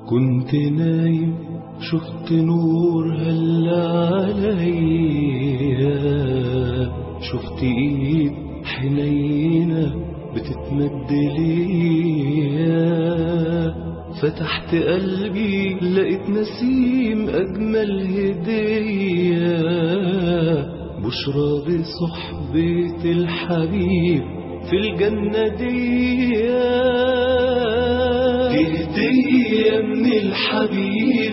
كنت نايم شفت نور هل عليا شفت ايد حنينة بتتمد ليا فتحت قلبي لقيت نسيم أجمل هدية بشرى بصحبة الحبيب في الجنة دي دي هدية من الحبيب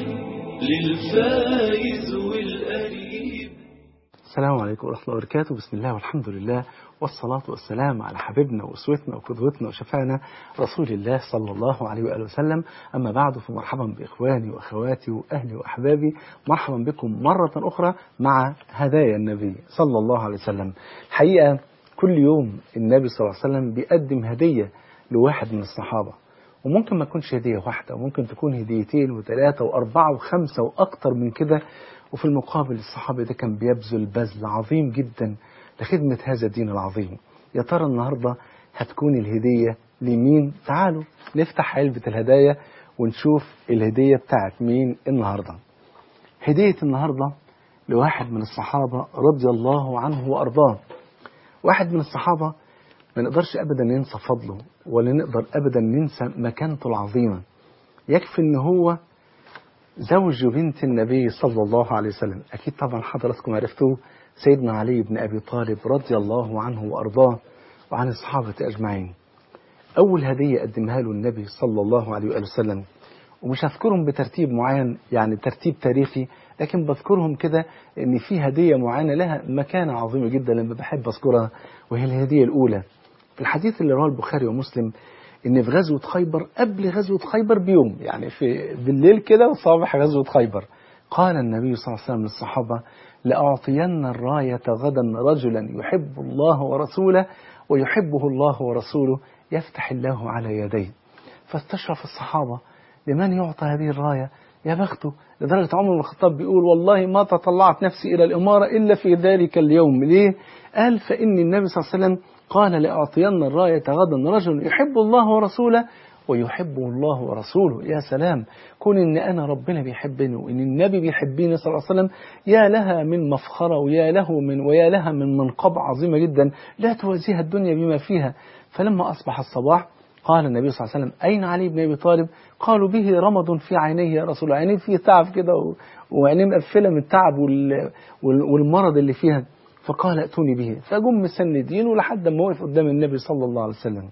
للفايز والقريب السلام عليكم ورحمة الله وبركاته بسم الله والحمد لله والصلاة والسلام على حبيبنا وأسوتنا وقدوتنا وشفاعنا رسول الله صلى الله عليه وآله وسلم أما بعد فمرحبا بإخواني وأخواتي وأهلي وأحبابي مرحبا بكم مرة أخرى مع هدايا النبي صلى الله عليه وسلم حقيقة كل يوم النبي صلى الله عليه وسلم بيقدم هدية لواحد من الصحابة وممكن ما تكونش هدية واحدة وممكن تكون هديتين وثلاثة وأربعة وخمسة وأكتر من كده وفي المقابل الصحابي ده كان بيبذل بذل عظيم جدا لخدمة هذا الدين العظيم يا ترى النهاردة هتكون الهدية لمين تعالوا نفتح علبة الهدايا ونشوف الهدية بتاعت مين النهاردة هدية النهاردة لواحد من الصحابة رضي الله عنه وأرضاه واحد من الصحابة ما نقدرش أبدا ننسى فضله ولا نقدر أبدا ننسى مكانته العظيمة يكفي ان هو زوج بنت النبي صلى الله عليه وسلم أكيد طبعا حضراتكم عرفتوه سيدنا علي بن أبي طالب رضي الله عنه وأرضاه وعن الصحابة أجمعين أول هدية قدمها له النبي صلى الله عليه وآله وسلم ومش هذكرهم بترتيب معين يعني ترتيب تاريخي لكن بذكرهم كده ان في هدية معينة لها مكانة عظيمة جدا لما بحب اذكرها وهي الهدية الأولى في الحديث اللي رواه البخاري ومسلم ان في غزوة خيبر قبل غزوة خيبر بيوم يعني في بالليل كده وصباح غزوة خيبر قال النبي صلى الله عليه وسلم للصحابة لأعطين الراية غدا رجلا يحب الله ورسوله ويحبه الله ورسوله يفتح الله على يديه فاستشرف الصحابة لمن يعطى هذه الراية يا بخته لدرجة عمر بن الخطاب بيقول والله ما تطلعت نفسي إلى الإمارة إلا في ذلك اليوم ليه؟ قال فإن النبي صلى الله عليه وسلم قال لأعطين الراية غدا رجل يحب الله ورسوله ويحبه الله ورسوله يا سلام كون ان انا ربنا بيحبني وان النبي بيحبني صلى الله عليه وسلم يا لها من مفخرة ويا له من ويا لها من منقبة عظيمة جدا لا توازيها الدنيا بما فيها فلما اصبح الصباح قال النبي صلى الله عليه وسلم أين علي بن أبي طالب قالوا به رمض في عينيه يا رسول الله عينيه فيه تعب كده وعينيه مقفلة من التعب وال... وال... والمرض اللي فيها فقال ائتوني به فجم مسندين ولحد ما وقف قدام النبي صلى الله عليه وسلم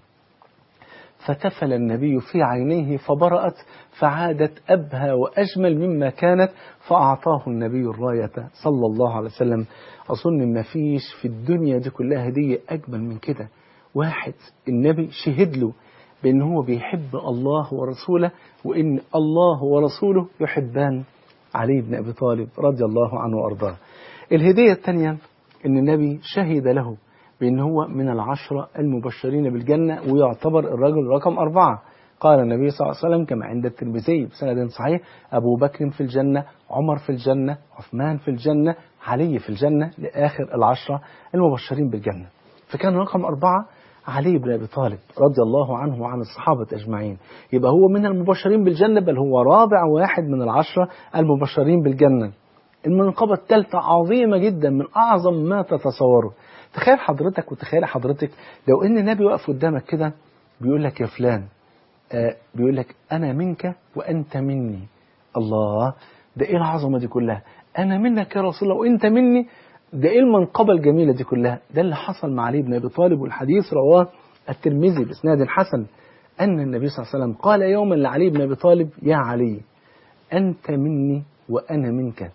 فتفل النبي في عينيه فبرأت فعادت أبهى وأجمل مما كانت فأعطاه النبي الراية صلى الله عليه وسلم أظن ما فيش في الدنيا دي كلها هدية أجمل من كده واحد النبي شهد له بأن هو بيحب الله ورسوله وإن الله ورسوله يحبان علي بن أبي طالب رضي الله عنه وأرضاه الهدية الثانية أن النبي شهد له بأن هو من العشرة المبشرين بالجنة ويعتبر الرجل رقم أربعة قال النبي صلى الله عليه وسلم كما عند الترمذي بسند صحيح أبو بكر في الجنة عمر في الجنة عثمان في الجنة علي في الجنة لآخر العشرة المبشرين بالجنة فكان رقم أربعة علي بن أبي طالب رضي الله عنه وعن الصحابة أجمعين يبقى هو من المبشرين بالجنة بل هو رابع واحد من العشرة المبشرين بالجنة المنقبة الثالثة عظيمة جدا من أعظم ما تتصوره تخيل حضرتك وتخيل حضرتك لو ان النبي واقف قدامك كده بيقول لك يا فلان آه بيقول لك انا منك وانت مني الله ده ايه العظمه دي كلها انا منك يا رسول الله وانت مني ده ايه المنقبه الجميله دي كلها ده اللي حصل مع علي بن ابي طالب والحديث رواه الترمذي باسناد حسن ان النبي صلى الله عليه وسلم قال يوما لعلي بن ابي طالب يا علي انت مني وانا منك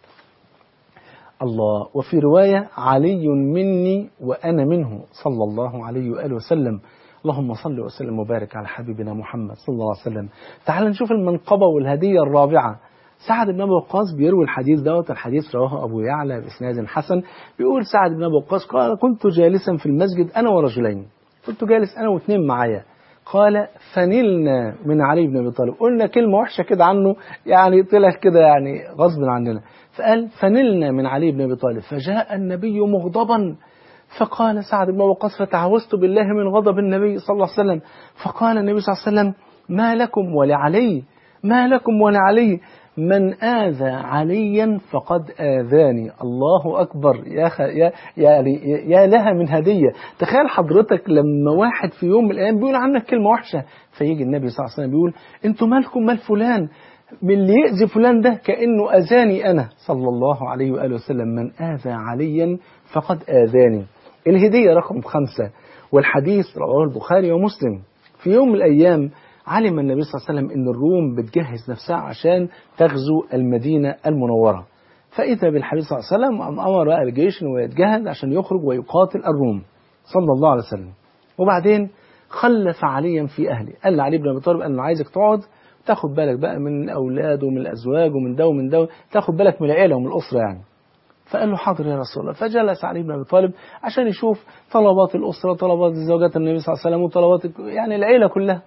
الله وفي رواية علي مني وأنا منه صلى الله عليه وآله وسلم اللهم صل وسلم وبارك على حبيبنا محمد صلى الله عليه وسلم تعال نشوف المنقبة والهدية الرابعة سعد بن أبي وقاص بيروي الحديث دوت الحديث رواه أبو يعلى بإسناد حسن بيقول سعد بن أبي وقاص قال كنت جالسا في المسجد أنا ورجلين كنت جالس أنا واثنين معايا قال فنلنا من علي بن أبي طالب قلنا كلمة وحشة كده عنه يعني طلع كده يعني غصب عننا فقال فنلنا من علي بن أبي طالب فجاء النبي مغضبا فقال سعد بن وقاص فتعوذت بالله من غضب النبي صلى الله عليه وسلم فقال النبي صلى الله عليه وسلم ما لكم ولعلي ما لكم ولا علي من آذى عليا فقد آذاني الله أكبر يا, خ... يا... يا... يا لها من هدية تخيل حضرتك لما واحد في يوم من الأيام بيقول عنك كلمة وحشة فيجي النبي صلى الله عليه وسلم بيقول انتوا مالكم مال فلان من اللي يأذي فلان ده كأنه أذاني أنا صلى الله عليه وآله وسلم من آذى عليا فقد آذاني الهدية رقم خمسة والحديث رواه البخاري ومسلم في يوم من الأيام علم النبي صلى الله عليه وسلم أن الروم بتجهز نفسها عشان تغزو المدينة المنورة فإذا بالحبيب صلى الله عليه وسلم أمر بقى الجيش أنه يتجهز عشان يخرج ويقاتل الروم صلى الله عليه وسلم وبعدين خلف عليا في أهلي قال لعلي بن أبي طالب أنا عايزك تقعد تاخد بالك بقى من الأولاد ومن الأزواج ومن ده ومن ده تاخد بالك من العيلة ومن الأسرة يعني فقال له حاضر يا رسول الله فجلس علي بن ابي طالب عشان يشوف طلبات الاسره طلبات زوجات النبي صلى الله عليه وسلم وطلبات يعني العيله كلها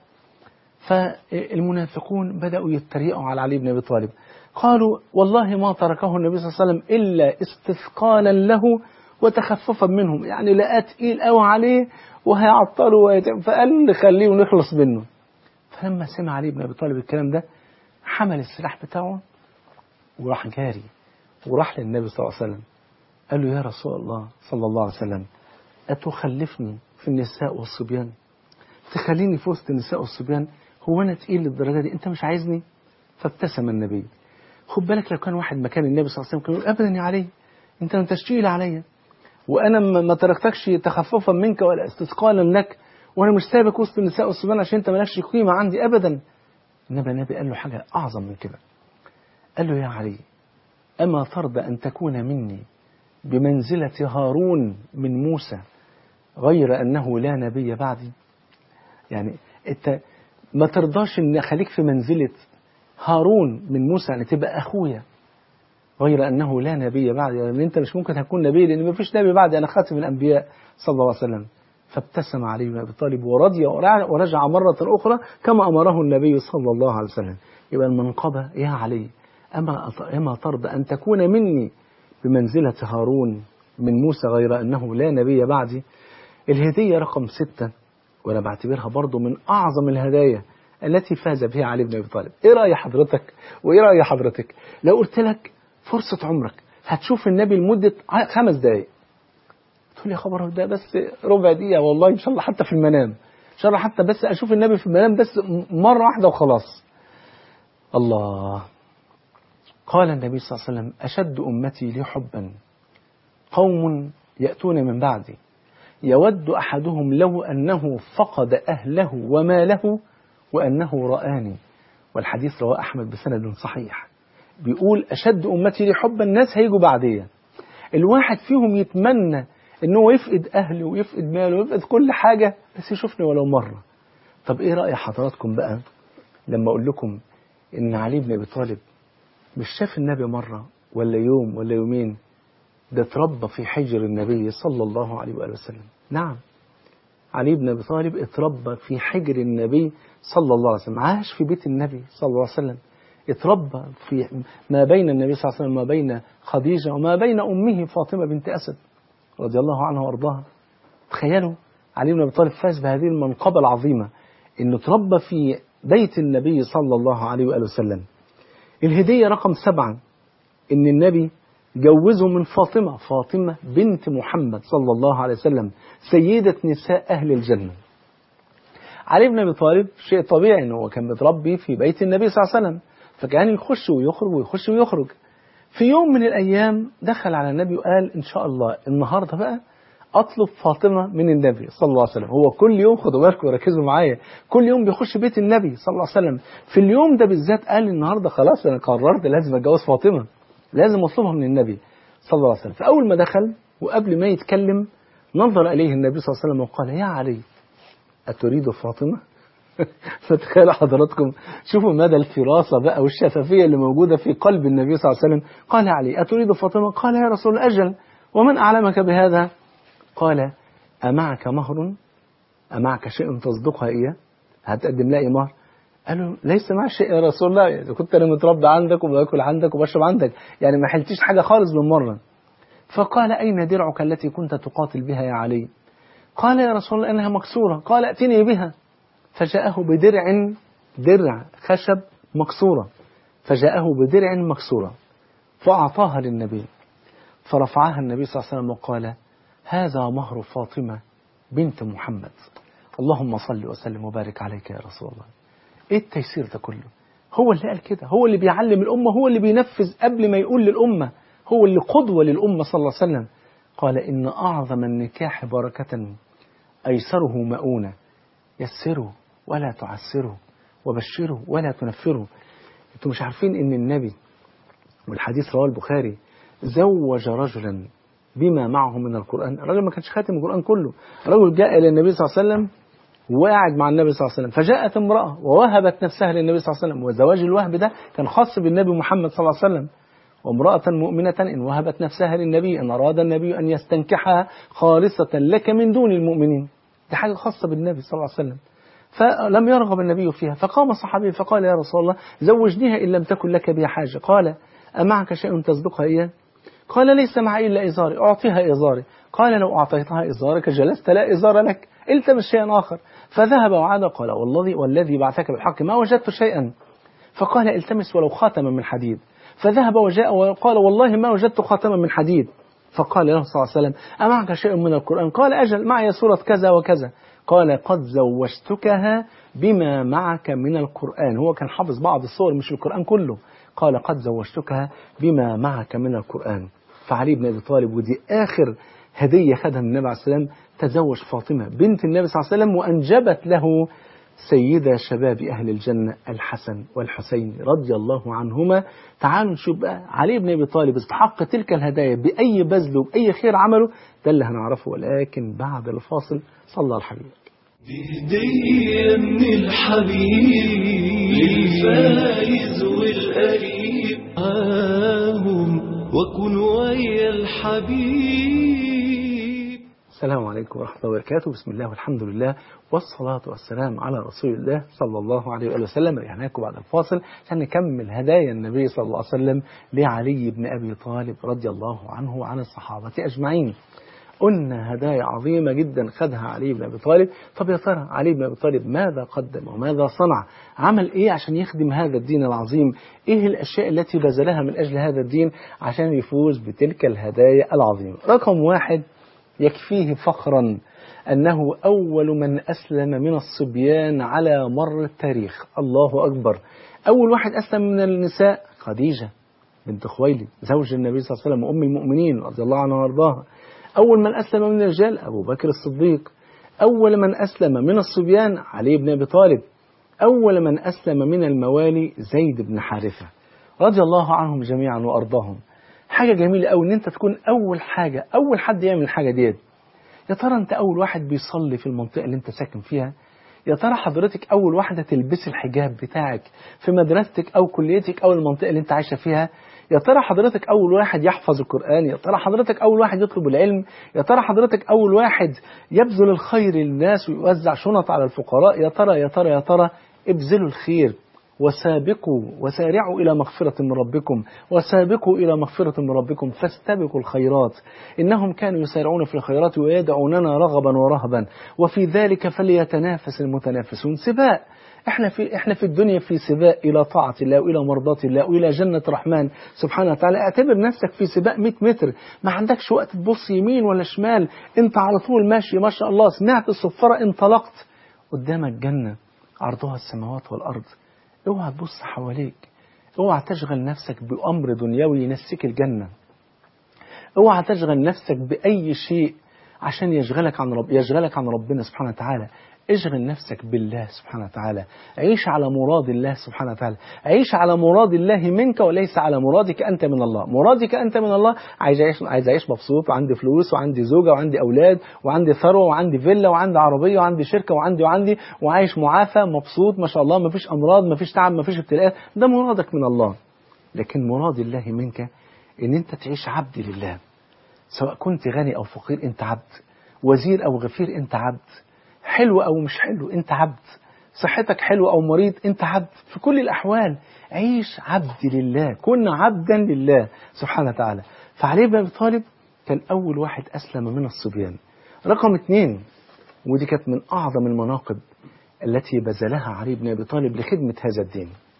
فالمنافقون بداوا يتريقوا على علي بن ابي طالب قالوا والله ما تركه النبي صلى الله عليه وسلم الا استثقالا له وتخففا منهم يعني لقاه تقيل قوي عليه وهيعطلوا ويت... فقال نخليه ونخلص منه فلما سمع علي بن ابي طالب الكلام ده حمل السلاح بتاعه وراح جاري وراح للنبي صلى الله عليه وسلم قال له يا رسول الله صلى الله عليه وسلم أتخلفني في النساء والصبيان تخليني في وسط النساء والصبيان هو أنا تقيل للدرجة دي أنت مش عايزني فابتسم النبي خد بالك لو كان واحد مكان النبي صلى الله عليه وسلم كان يقول أبدا يا علي أنت ما تشتيل عليا وأنا ما تركتكش تخففا منك ولا استثقالا لك وأنا مش سايبك وسط النساء والصبيان عشان أنت مالكش قيمة عندي أبدا إنما النبي قال له حاجة أعظم من كده قال له يا علي أما ترضى أن تكون مني بمنزلة هارون من موسى غير أنه لا نبي بعدي يعني أنت ما ترضاش أن أخليك في منزلة هارون من موسى يعني تبقى أخويا غير أنه لا نبي بعدي يعني أنت مش ممكن تكون نبي لأن ما فيش نبي بعدي أنا خاتم الأنبياء صلى الله عليه وسلم فابتسم علي بن أبي طالب ورضي ورجع مرة أخرى كما أمره النبي صلى الله عليه وسلم يبقى المنقبة يا علي أما أما ترضى أن تكون مني بمنزلة هارون من موسى غير أنه لا نبي بعدي الهدية رقم ستة وأنا بعتبرها برضو من أعظم الهدايا التي فاز بها علي بن أبي طالب إيه رأي حضرتك وإيه رأي حضرتك لو قلت لك فرصة عمرك هتشوف النبي لمدة خمس دقايق تقول يا خبر ده بس ربع دقيقة والله إن شاء الله حتى في المنام إن شاء الله حتى بس أشوف النبي في المنام بس مرة واحدة وخلاص الله قال النبي صلى الله عليه وسلم أشد أمتي لي حبا قوم يأتون من بعدي يود أحدهم لو أنه فقد أهله وماله وأنه رآني والحديث رواه أحمد بسند صحيح بيقول أشد أمتي لي حبا الناس هيجوا بعديا الواحد فيهم يتمنى أنه يفقد أهله ويفقد ماله ويفقد كل حاجة بس يشوفني ولو مرة طب إيه رأي حضراتكم بقى لما أقول لكم إن علي بن أبي طالب مش شاف النبي مرة ولا يوم ولا يومين ده اتربى في حجر النبي صلى الله عليه وآله وسلم نعم علي بن أبي طالب اتربى في حجر النبي صلى الله عليه وسلم عاش في بيت النبي صلى الله عليه وسلم اتربى في ما بين النبي صلى الله عليه وسلم وما بين خديجة وما بين أمه فاطمة بنت أسد رضي الله عنها وأرضاها تخيلوا علي بن أبي طالب فاز بهذه المنقبة العظيمة إنه اتربى في بيت النبي صلى الله عليه وآله وسلم الهدية رقم سبعة إن النبي جوزه من فاطمة فاطمة بنت محمد صلى الله عليه وسلم سيدة نساء أهل الجنة علي بن أبي طالب شيء طبيعي إنه هو كان متربي في بيت النبي صلى الله عليه وسلم فكان يخش ويخرج ويخش ويخرج في يوم من الأيام دخل على النبي وقال إن شاء الله النهاردة بقى أطلب فاطمة من النبي صلى الله عليه وسلم هو كل يوم خدوا بالكم وركزوا معايا كل يوم بيخش بيت النبي صلى الله عليه وسلم في اليوم ده بالذات قال النهاردة خلاص أنا قررت لازم أتجوز فاطمة لازم أطلبها من النبي صلى الله عليه وسلم فأول ما دخل وقبل ما يتكلم نظر إليه النبي صلى الله عليه وسلم وقال يا علي أتريد فاطمة فتخيلوا حضراتكم شوفوا مدى الفراسة بقى والشفافية اللي موجودة في قلب النبي صلى الله عليه وسلم قال يا علي أتريد فاطمة قال يا رسول أجل ومن أعلمك بهذا قال أمعك مهر أمعك شيء تصدقها إياه هتقدم لها مهر قال له ليس معي شيء يا رسول الله يعني كنت أنا متربى عندك وباكل عندك وبشرب عندك يعني ما حلتيش حاجة خالص من مرة فقال أين درعك التي كنت تقاتل بها يا علي قال يا رسول الله إنها مكسورة قال ائتني بها فجاءه بدرع درع خشب مكسورة فجاءه بدرع مكسورة فأعطاها للنبي فرفعها النبي صلى الله عليه وسلم وقال هذا مهر فاطمة بنت محمد اللهم صل وسلم وبارك عليك يا رسول الله ايه التيسير ده كله هو اللي قال كده هو اللي بيعلم الأمة هو اللي بينفذ قبل ما يقول للأمة هو اللي قدوة للأمة صلى الله عليه وسلم قال إن أعظم النكاح بركة أيسره مؤونة يسروا ولا تعسروا وبشروا ولا تنفروا انتوا مش عارفين ان النبي والحديث رواه البخاري زوج رجلا بما معه من القرآن الرجل ما كانش خاتم القرآن كله رجل جاء إلى النبي صلى الله عليه وسلم وقعد مع النبي صلى الله عليه وسلم فجاءت امرأة ووهبت نفسها للنبي صلى الله عليه وسلم وزواج الوهب ده كان خاص بالنبي محمد صلى الله عليه وسلم وامرأة مؤمنة إن وهبت نفسها للنبي أن أراد النبي أن يستنكحها خالصة لك من دون المؤمنين دي حاجة خاصة بالنبي صلى الله عليه وسلم فلم يرغب النبي فيها فقام صحابي فقال يا رسول الله زوجنيها إن لم تكن لك بها حاجة قال أمعك شيء تصدقها إياه قال ليس معي إلا إزاري أعطيها إزاري قال لو أعطيتها إزارك جلست لا إزار لك التمس شيئا آخر فذهب وعاد قال والذي والذي بعثك بالحق ما وجدت شيئا فقال التمس ولو خاتما من حديد فذهب وجاء وقال والله ما وجدت خاتما من حديد فقال له صلى الله عليه وسلم أمعك شيء من القرآن قال أجل معي سورة كذا وكذا قال قد زوجتكها بما معك من القرآن هو كان حافظ بعض الصور مش القرآن كله قال قد زوجتكها بما معك من القرآن فعلي بن أبي طالب ودي آخر هدية خدها من النبي عليه السلام تزوج فاطمة بنت النبي صلى الله عليه وسلم وأنجبت له سيدة شباب أهل الجنة الحسن والحسين رضي الله عنهما تعالوا نشوف بقى علي بن أبي طالب استحق تلك الهدايا بأي بذل وبأي خير عمله ده اللي هنعرفه ولكن بعد الفاصل صلى الحبيب دي هدية من الحبيب للفايز والقريب معاهم وكن ويا الحبيب السلام عليكم ورحمة الله وبركاته بسم الله والحمد لله والصلاة والسلام على رسول الله صلى الله عليه وآله وسلم رجعناكم بعد الفاصل عشان نكمل هدايا النبي صلى الله عليه وسلم لعلي بن أبي طالب رضي الله عنه وعن الصحابة أجمعين قلنا هدايا عظيمة جدا خدها علي بن أبي طالب طب يا ترى علي بن أبي طالب ماذا قدم وماذا صنع عمل إيه عشان يخدم هذا الدين العظيم إيه الأشياء التي بذلها من أجل هذا الدين عشان يفوز بتلك الهدايا العظيمة رقم واحد يكفيه فخرا أنه أول من أسلم من الصبيان على مر التاريخ الله أكبر أول واحد أسلم من النساء خديجة بنت خويلد زوج النبي صلى الله عليه وسلم وأم المؤمنين رضي الله عنها وارضاها أول من أسلم من الرجال أبو بكر الصديق أول من أسلم من الصبيان علي بن أبي طالب أول من أسلم من الموالي زيد بن حارثة رضي الله عنهم جميعا وأرضاهم حاجة جميلة أوي إن أنت تكون أول حاجة أول حد يعمل الحاجة ديت يا ترى أنت أول واحد بيصلي في المنطقة اللي أنت ساكن فيها يا ترى حضرتك أول واحدة تلبسي الحجاب بتاعك في مدرستك أو كليتك أو المنطقة اللي أنت عايشة فيها يا ترى حضرتك أول واحد يحفظ القرآن يا ترى حضرتك أول واحد يطلب العلم يا ترى حضرتك أول واحد يبذل الخير للناس ويوزع شنط على الفقراء يا ترى يا ترى يا ترى ابذلوا الخير وسابقوا وسارعوا إلى مغفرة من ربكم وسابقوا إلى مغفرة من ربكم فاستبقوا الخيرات إنهم كانوا يسارعون في الخيرات ويدعوننا رغبا ورهبا وفي ذلك فليتنافس المتنافسون سباق احنا في احنا في الدنيا في سباق الى طاعه الله والى مرضاه الله والى جنه الرحمن سبحانه وتعالى اعتبر نفسك في سباق 100 متر ما عندكش وقت تبص يمين ولا شمال انت على طول ماشي ما شاء الله سمعت الصفاره انطلقت قدامك جنه عرضها السماوات والارض اوعى تبص حواليك اوعى تشغل نفسك بامر دنيوي ينسيك الجنه اوعى تشغل نفسك باي شيء عشان يشغلك عن رب يشغلك عن ربنا سبحانه وتعالى اشغل نفسك بالله سبحانه وتعالى عيش على مراد الله سبحانه وتعالى عيش على مراد الله منك وليس على مرادك أنت من الله مرادك أنت من الله عايز أعيش, عايز أعيش مبسوط وعندي فلوس وعندي زوجة وعندي أولاد وعندي ثروة وعندي فيلا وعندي عربية وعندي شركة وعندي وعندي وعايش معافى مبسوط ما شاء الله ما فيش أمراض ما فيش تعب ما فيش ابتلاءات ده مرادك من الله لكن مراد الله منك ان انت تعيش عبد لله سواء كنت غني او فقير انت عبد وزير او غفير انت عبد حلو أو مش حلو أنت عبد صحتك حلو أو مريض أنت عبد في كل الأحوال عيش عبد لله كن عبدا لله سبحانه وتعالى فعلي بن أبي طالب كان أول واحد أسلم من الصبيان رقم اثنين ودي كانت من أعظم المناقب التي بذلها علي بن أبي طالب لخدمة هذا الدين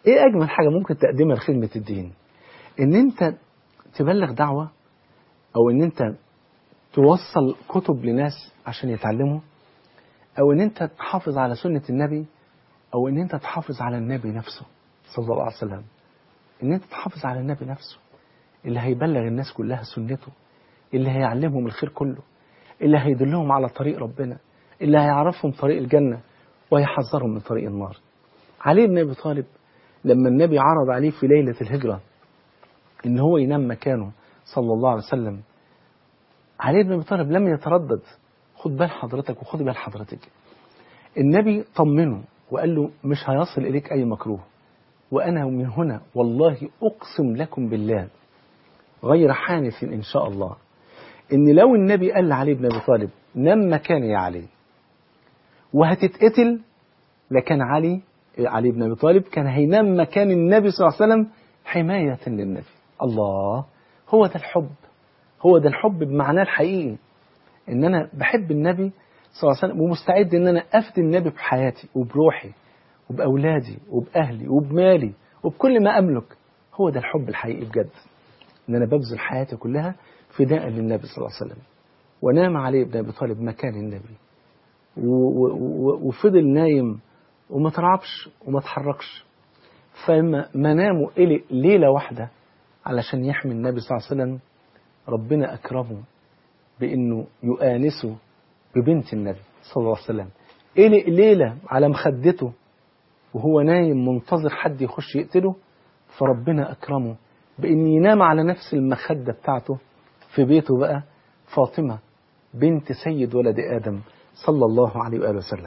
ايه اجمل حاجه ممكن تقدمها لخدمه الدين ان انت تبلغ دعوه او ان انت توصل كتب لناس عشان يتعلموا او ان انت تحافظ على سنه النبي او ان انت تحافظ على النبي نفسه صلى الله عليه وسلم ان انت تحافظ على النبي نفسه اللي هيبلغ الناس كلها سنته اللي هيعلمهم الخير كله اللي هيدلهم على طريق ربنا اللي هيعرفهم طريق الجنة ويحذرهم من طريق النار علي بن أبي طالب لما النبي عرض عليه في ليلة الهجرة إن هو ينام مكانه صلى الله عليه وسلم علي بن أبي طالب لم يتردد خد بال حضرتك وخد بال حضرتك النبي طمنه وقال له مش هيصل إليك أي مكروه وأنا من هنا والله أقسم لكم بالله غير حانث إن شاء الله إن لو النبي قال لعلي بن أبي طالب نم مكاني يا علي وهتتقتل لكان علي علي بن أبي طالب كان هينام مكان النبي صلى الله عليه وسلم حماية للنبي الله هو ده الحب هو ده الحب بمعناه الحقيقي إن أنا بحب النبي صلى الله عليه وسلم ومستعد إن أنا أفدي النبي بحياتي وبروحي وبأولادي وبأهلي وبمالي وبكل ما أملك هو ده الحب الحقيقي بجد إن أنا ببذل حياتي كلها فداء للنبي صلى الله عليه وسلم ونام علي بن أبي طالب مكان النبي وفضل نايم وما ترعبش وما تحركش فلما منامه قلق ليلة واحدة علشان يحمي النبي صلى الله عليه وسلم ربنا أكرمه بأنه يؤانسه ببنت النبي صلى الله عليه وسلم قلق ليلة على مخدته وهو نايم منتظر حد يخش يقتله فربنا أكرمه بأن ينام على نفس المخدة بتاعته في بيته بقى فاطمة بنت سيد ولد آدم صلى الله عليه وآله وسلم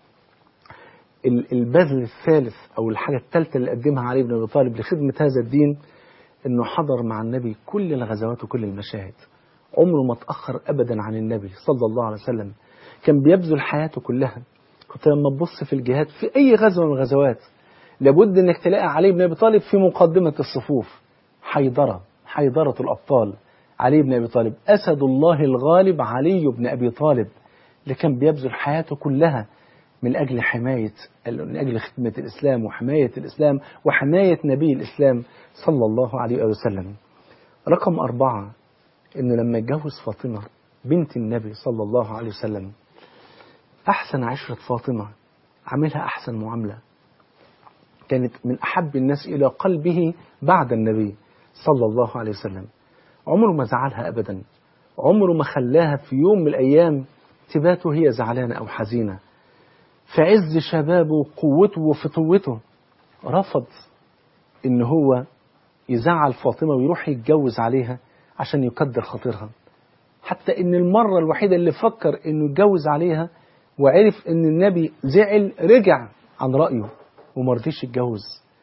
البذل الثالث أو الحاجة الثالثة اللي قدمها علي بن أبي طالب لخدمة هذا الدين أنه حضر مع النبي كل الغزوات وكل المشاهد عمره ما تأخر أبدا عن النبي صلى الله عليه وسلم كان بيبذل حياته كلها كنت لما تبص في الجهاد في أي غزوة من الغزوات لابد أنك تلاقي علي بن أبي طالب في مقدمة الصفوف حيدرة حيدرة الأبطال علي بن أبي طالب أسد الله الغالب علي بن أبي طالب اللي كان بيبذل حياته كلها من أجل حماية من أجل خدمة الإسلام وحماية الإسلام وحماية نبي الإسلام صلى الله عليه وسلم رقم أربعة إنه لما اتجوز فاطمة بنت النبي صلى الله عليه وسلم أحسن عشرة فاطمة عملها أحسن معاملة كانت من أحب الناس إلى قلبه بعد النبي صلى الله عليه وسلم عمره ما زعلها أبدا عمره ما خلاها في يوم من الأيام تبات هي زعلانة أو حزينة في عز شبابه وقوته وفتوته رفض إن هو يزعل فاطمة ويروح يتجوز عليها عشان يقدر خاطرها حتى إن المرة الوحيدة اللي فكر إنه يتجوز عليها وعرف إن النبي زعل رجع عن رأيه ومرضيش يتجوز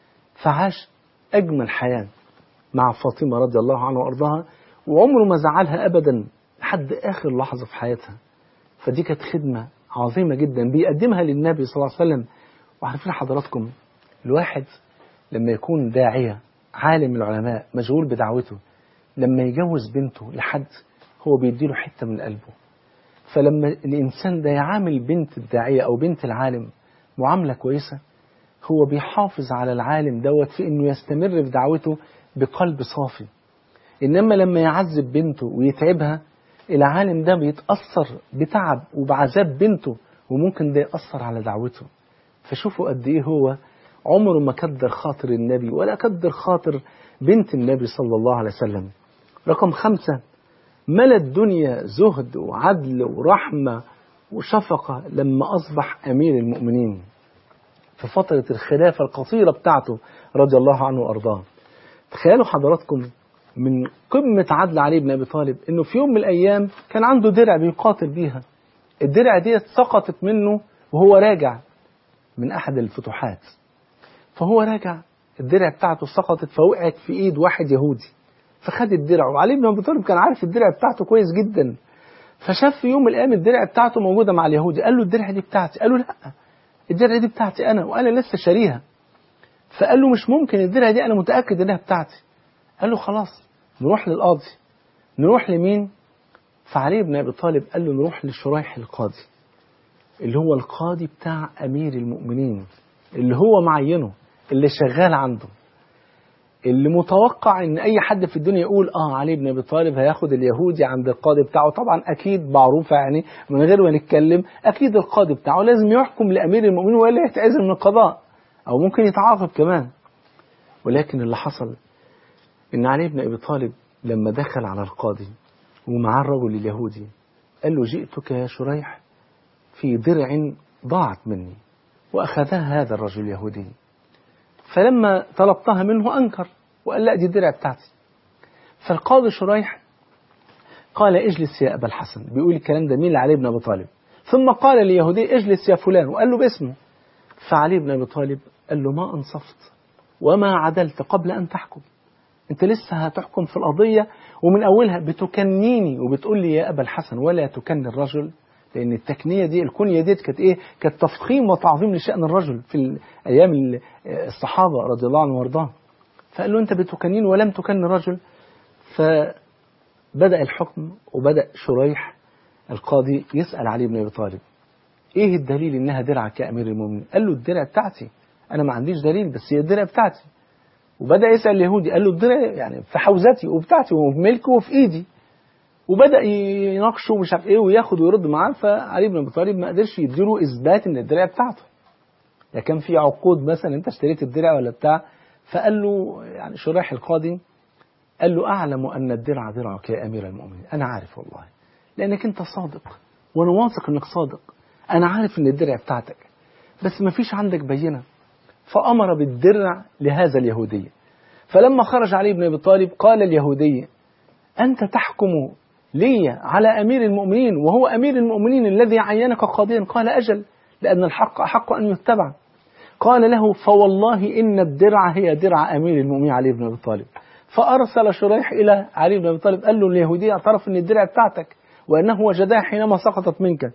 فعاش أجمل حياة مع فاطمة رضي الله عنها وأرضاها وعمره ما زعلها أبدا لحد آخر لحظة في حياتها فدي كانت خدمة عظيمة جدا بيقدمها للنبي صلى الله عليه وسلم وعارفين حضراتكم الواحد لما يكون داعية عالم العلماء مشغول بدعوته لما يجوز بنته لحد هو بيديله حتة من قلبه فلما الإنسان ده يعامل بنت الداعية أو بنت العالم معاملة كويسة هو بيحافظ على العالم دوت في إنه يستمر في دعوته بقلب صافي إنما لما يعذب بنته ويتعبها العالم ده بيتأثر بتعب وبعذاب بنته وممكن ده يأثر على دعوته فشوفوا قد إيه هو عمره ما كدر خاطر النبي ولا كدر خاطر بنت النبي صلى الله عليه وسلم رقم خمسة ملا الدنيا زهد وعدل ورحمة وشفقة لما أصبح أمير المؤمنين في فترة الخلافة القصيرة بتاعته رضي الله عنه وأرضاه تخيلوا حضراتكم من قمة عدل علي بن أبي طالب إنه في يوم من الأيام كان عنده درع بيقاتل بيها الدرع دي سقطت منه وهو راجع من أحد الفتوحات فهو راجع الدرع بتاعته سقطت فوقعت في إيد واحد يهودي فخد الدرع وعلي بن أبي طالب كان عارف الدرع بتاعته كويس جدا فشاف في يوم من الأيام الدرع بتاعته موجودة مع اليهودي قال له الدرع دي بتاعتي قال له لا الدرع دي بتاعتي أنا وأنا لسه شاريها فقال له مش ممكن الدرع دي أنا متأكد إنها بتاعتي قال له خلاص نروح للقاضي نروح لمين فعلي بن أبي طالب قال له نروح لشريح القاضي اللي هو القاضي بتاع أمير المؤمنين اللي هو معينه اللي شغال عنده اللي متوقع ان اي حد في الدنيا يقول اه علي بن ابي طالب هياخد اليهودي عند القاضي بتاعه طبعا اكيد معروفه يعني من غير ما نتكلم اكيد القاضي بتاعه لازم يحكم لامير المؤمنين والا يتعزل من القضاء او ممكن يتعاقب كمان ولكن اللي حصل ان علي بن ابي طالب لما دخل على القاضي ومعاه الرجل اليهودي قال له جئتك يا شريح في درع ضاعت مني واخذها هذا الرجل اليهودي فلما طلبتها منه أنكر وقال لا دي الدرع بتاعتي فالقاضي شريح قال اجلس يا أبا الحسن بيقول الكلام ده مين لعلي بن أبي طالب ثم قال ليهودي اجلس يا فلان وقال له باسمه فعلي بن أبي طالب قال له ما أنصفت وما عدلت قبل أن تحكم أنت لسه هتحكم في القضية ومن أولها بتكنيني وبتقول لي يا أبا الحسن ولا تكن الرجل لأن التكنية دي الكنية دي كانت إيه؟ كانت تفخيم وتعظيم لشأن الرجل في أيام الصحابة رضي الله عنهم وارضاهم. فقال له أنت بتكنين ولم تكن الرجل فبدأ الحكم وبدأ شريح القاضي يسأل علي بن أبي طالب إيه الدليل إنها درعك يا أمير المؤمنين؟ قال له الدرع بتاعتي أنا ما عنديش دليل بس هي الدرع بتاعتي. وبدأ يسأل اليهودي قال له الدرع يعني في حوزتي وبتاعتي وفي ملكي وفي إيدي. وبدا يناقشه ومش عارف ايه وياخد ويرد معاه فعلي بن ابي طالب ما قدرش يديله اثبات ان الدرع بتاعته. يعني كان في عقود مثلا انت اشتريت الدرع ولا بتاع فقال له يعني شريح القاضي قال له اعلم ان الدرع درعك يا امير المؤمنين انا عارف والله لانك انت صادق وانا واثق انك صادق انا عارف ان الدرع بتاعتك بس ما فيش عندك بينه فامر بالدرع لهذا اليهودي فلما خرج علي بن ابي طالب قال اليهودي انت تحكم لي على أمير المؤمنين وهو أمير المؤمنين الذي عينك قاضيا قال أجل لأن الحق أحق أن يتبع قال له فوالله إن الدرع هي درع أمير المؤمنين علي بن أبي طالب فأرسل شريح إلى علي بن أبي طالب قال له اليهودي اعترف أن الدرع بتاعتك وأنه وجدها حينما سقطت منك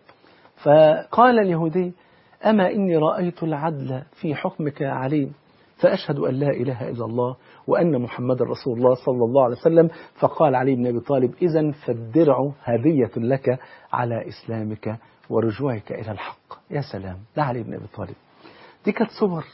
فقال اليهودي أما إني رأيت العدل في حكمك يا علي فأشهد أن لا إله إلا الله وأن محمد رسول الله صلى الله عليه وسلم فقال علي بن أبي طالب إذا فالدرع هدية لك على إسلامك ورجوعك إلى الحق يا سلام ده علي بن أبي طالب دي كانت صور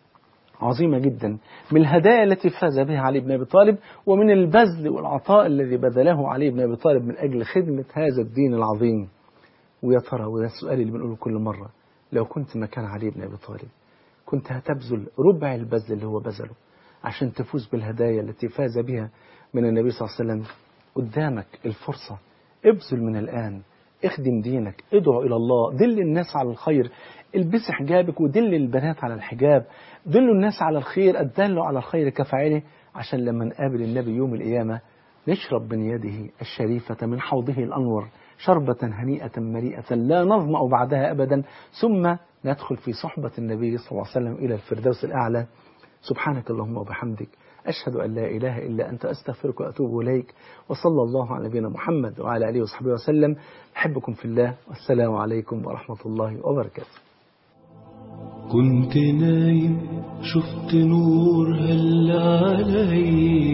عظيمة جدا من الهدايا التي فاز بها علي بن أبي طالب ومن البذل والعطاء الذي بذله علي بن أبي طالب من أجل خدمة هذا الدين العظيم ويا ترى وده السؤال اللي بنقوله كل مرة لو كنت مكان علي بن أبي طالب كنت هتبذل ربع البذل اللي هو بذله عشان تفوز بالهدايا التي فاز بها من النبي صلى الله عليه وسلم قدامك الفرصة ابذل من الآن اخدم دينك ادعو إلى الله دل الناس على الخير البس حجابك ودل البنات على الحجاب دلوا الناس على الخير الدلوا على الخير كفاعله عشان لما نقابل النبي يوم القيامة نشرب من يده الشريفة من حوضه الأنور شربة هنيئة مريئة لا نظمأ بعدها أبدا ثم ندخل في صحبة النبي صلى الله عليه وسلم إلى الفردوس الأعلى سبحانك اللهم وبحمدك أشهد أن لا إله إلا أنت أستغفرك وأتوب إليك وصلى الله على نبينا محمد وعلى آله وصحبه وسلم أحبكم في الله والسلام عليكم ورحمة الله وبركاته كنت نايم شفت نور هل علي